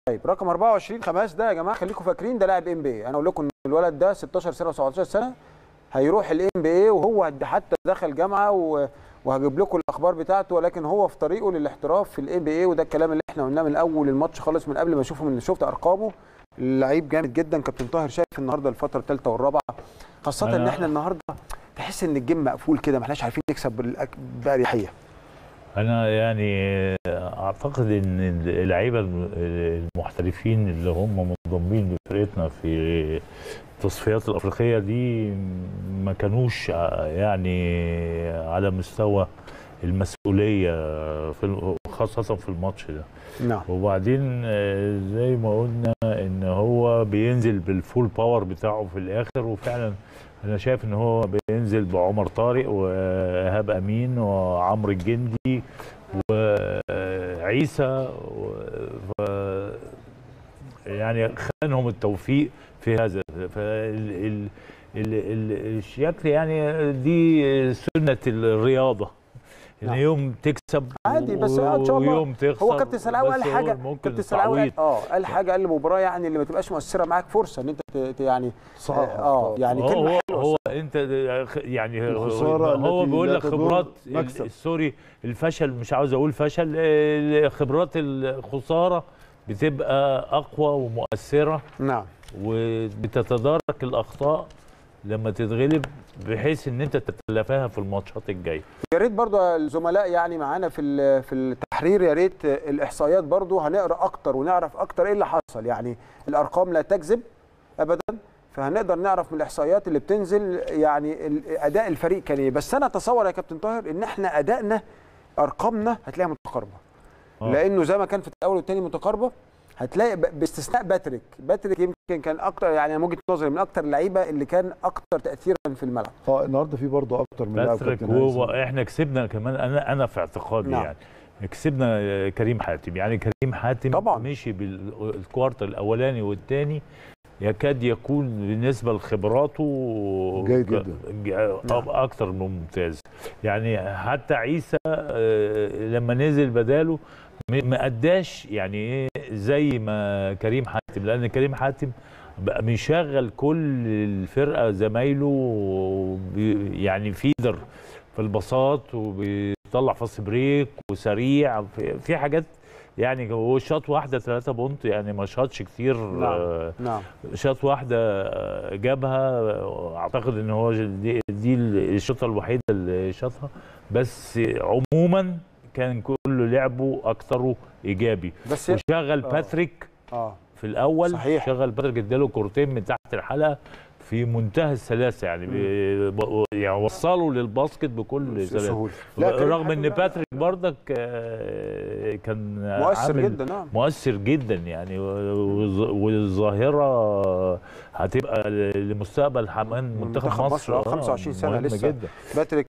طيب رقم 24 خماس ده يا جماعه خليكم فاكرين ده لاعب ام بي اي انا اقول لكم ان الولد ده 16 سنه و17 سنه هيروح الام بي اي وهو د- حتى دخل جامعه و... وهجيب لكم الاخبار بتاعته ولكن هو في طريقه للاحتراف في الام بي اي وده الكلام اللي احنا قلناه من اول الماتش خالص من قبل ما اشوفه من شفت ارقامه لعيب جامد جدا كابتن طاهر شايف النهارده الفتره الثالثه والرابعه خاصه ان أنا- احنا النهارده تحس ان الجيم مقفول كده ما احناش عارفين نكسب بالأك- باريحيه انا يعني اعتقد ان اللعيبه المحترفين اللي هم منضمين لفرقتنا في التصفيات الافريقيه دي ما كانوش يعني على مستوى المسؤوليه في ال- خاصه في الماتش ده نعم وبعدين آه، زي ما قلنا ان هو بينزل بالفول باور بتاعه في الاخر وفعلا انا شايف ان هو بينزل بعمر طارق وايهاب امين وعمرو الجندي وعيسى و... ف... يعني خانهم التوفيق في هذا فال... ال... ال... ال... الشكل يعني دي سنه الرياضه ان نعم. يوم تكسب عادي، بس إن شاء الله ويوم تخسر هو كابتن سلاوي بس قال هو حاجه ممكن كابتن سلاوي التعويض قال- اه قال حاجه قال المباراه يعني اللي ما تبقاش مؤثره معاك فرصه ان انت ت- ت- يعني صح اه يعني هو كلمه هو, حلوه هو انت يعني الخسارة هو التي بيقول لا لك تدور خبرات مكسب. ال- سوري الفشل مش عاوز اقول فشل آه، خبرات الخساره بتبقى اقوى ومؤثره نعم وبتتدارك الاخطاء لما تتغلب بحيث ان انت تتلافاها في الماتشات الجايه يا ريت برضو الزملاء يعني معانا في ال- في التحرير يا ريت الاحصائيات برضو هنقرا اكتر ونعرف اكتر ايه اللي حصل يعني الارقام لا تكذب ابدا فهنقدر نعرف من الاحصائيات اللي بتنزل يعني ال- اداء الفريق كان ايه بس انا اتصور يا كابتن طاهر ان احنا ادائنا ارقامنا هتلاقيها متقاربه آه. لانه زي ما كان في الاول والثاني متقاربه هتلاقي ب- باستثناء باتريك باتريك يمكن كان اكتر يعني من وجهه نظري من اكتر اللعيبه اللي كان اكتر تاثيرا في الملعب اه النهارده في برضه اكتر من لاعب باتريك كابتن هو هيثم. احنا كسبنا كمان انا انا في اعتقادي نعم. يعني كسبنا كريم حاتم يعني كريم حاتم طبعاً. مشي بالكوارتر الاولاني والثاني يكاد يكون بالنسبه لخبراته جيد ك- جدا. ج- نعم. اكتر من ممتاز يعني حتى عيسى آه، لما نزل بداله م- ما اداش يعني ايه زي ما كريم حاتم لان كريم حاتم بقى بيشغل كل الفرقه زمايله وبي- يعني فيدر في البساط وبيطلع فاست بريك وسريع في, في حاجات يعني هو شاط واحده ثلاثة بونت يعني ما شاطش كتير آه، نعم شاط واحده آه، جابها آه، اعتقد ان هو دي, دي الشوطه الوحيده اللي شاطها بس عموما كان كله لعبه اكثره ايجابي بس وشغل آه. باتريك اه في الاول صحيح. شغل باتريك اداله كورتين من تحت الحلقه في منتهى السلاسه يعني بي ب- يعني وصلوا للباسكت بكل سلاسه سهوله لا، كريم رغم حاتم ان لا، باتريك برضك آه، كان مؤثر عامل جدا نعم مؤثر جدا يعني والظ- والظاهره هتبقى لمستقبل حمان منتخب منتخب مصر مصر، آه، 25 سنة مهمة لسه. جدا باتريك